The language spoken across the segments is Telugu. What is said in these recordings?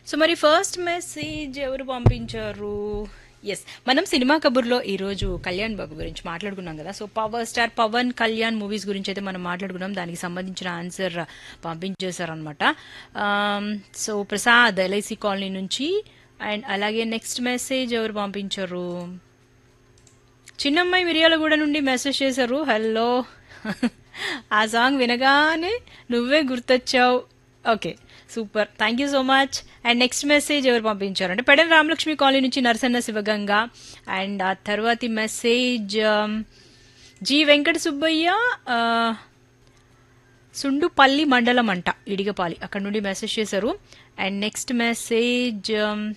సో మరి ఫస్ట్ మెసేజ్ ఎవరు పంపించారు ఎస్ మనం సినిమా కబుర్లో ఈరోజు కళ్యాణ్ బాబు గురించి మాట్లాడుకున్నాం కదా so power star Pawan Kalyan movies గురించి అయితే మనం మాట్లాడుకున్నాం దానికి సంబంధించిన ఆన్సర్ పంపించేశారనమాట సో ప్రసాద్ ఎల్ఐసి కాలనీ నుంచి అండ్ అలాగే నెక్స్ట్ మెసేజ్ ఎవరు పంపించారు చిన్నమ్మాయి మిర్యాలగూడ నుండి మెసేజ్ చేశారు హలో ఆ సాంగ్ వినగానే నువ్వే గుర్తొచ్చావు okay super thank you so much and next message ఎవరు పంపించారు అంటే పెడల రామలక్ష్మి కాలనీ నుంచి నరసన్న శివగంగ అండ్ ఆ తర్వాతి మెసేజ్ జి వెంకట సుబ్బయ్య ఆ, సుండుపల్లి మండలం అంట ఇడిగపాలి అక్కడ నుండి మెసేజ్ చేశారు and next message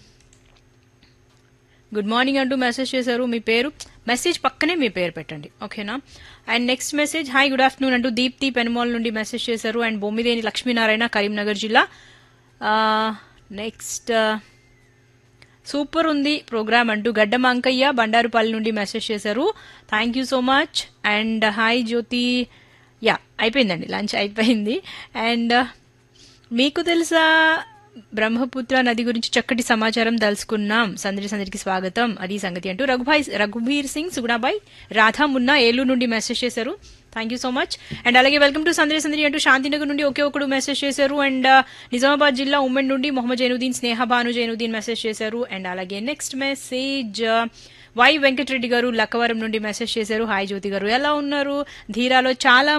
good morning అంటూ మెసేజ్ చేశారు మీ పేరు మెసేజ్ పక్కనే మీ పేరు పెట్టండి ఓకేనా and next message hi good afternoon అంటూ దీప్తి పెనుమాల్ నుండి మెసేజ్ చేశారు అండ్ బొమ్మిదేని లక్ష్మీనారాయణ కరీంనగర్ జిల్లా నెక్స్ట్ సూపర్ ఉంది ప్రోగ్రామ్ అంటూ గడ్డం అంకయ్య బండారుపల్లి నుండి మెసేజ్ చేశారు thank you so much and hi Jyothi yeah అయిపోయిందండి లంచ్ అయిపోయింది అండ్ మీకు తెలుసా బ్రహ్మపుత్ర నది గురించి చక్కటి సమాచారం తెలుసుకున్నాం సందడి సందడికి స్వాగతం అది సంగతి అంటూ రఘుభాయ్ రఘుబీర్ సింగ్ సుగుణాబాయ్ రాధా మున్నా ఏలూరు నుండి మెసేజ్ చేశారు thank you so much and అలాగే వెల్కమ్ టు సందడి సందడి అంటూ శాంతినగర్ నుండి ఒకే ఒకడు మెసేజ్ చేశారు అండ్ నిజామాబాద్ జిల్లా ఉమ్మెన్ నుండి మొహమ్మద్ జైనుద్దీన్ స్నేహ భాను జైనుద్దీన్ మెసేజ్ చేశారు అండ్ అలాగే next message Y Venkatareddy garu Lakkavaram నుండి మెసేజ్ చేశారు హాయ్ జ్యోతి గారు ఎలా ఉన్నారు ధీరాలో చాలా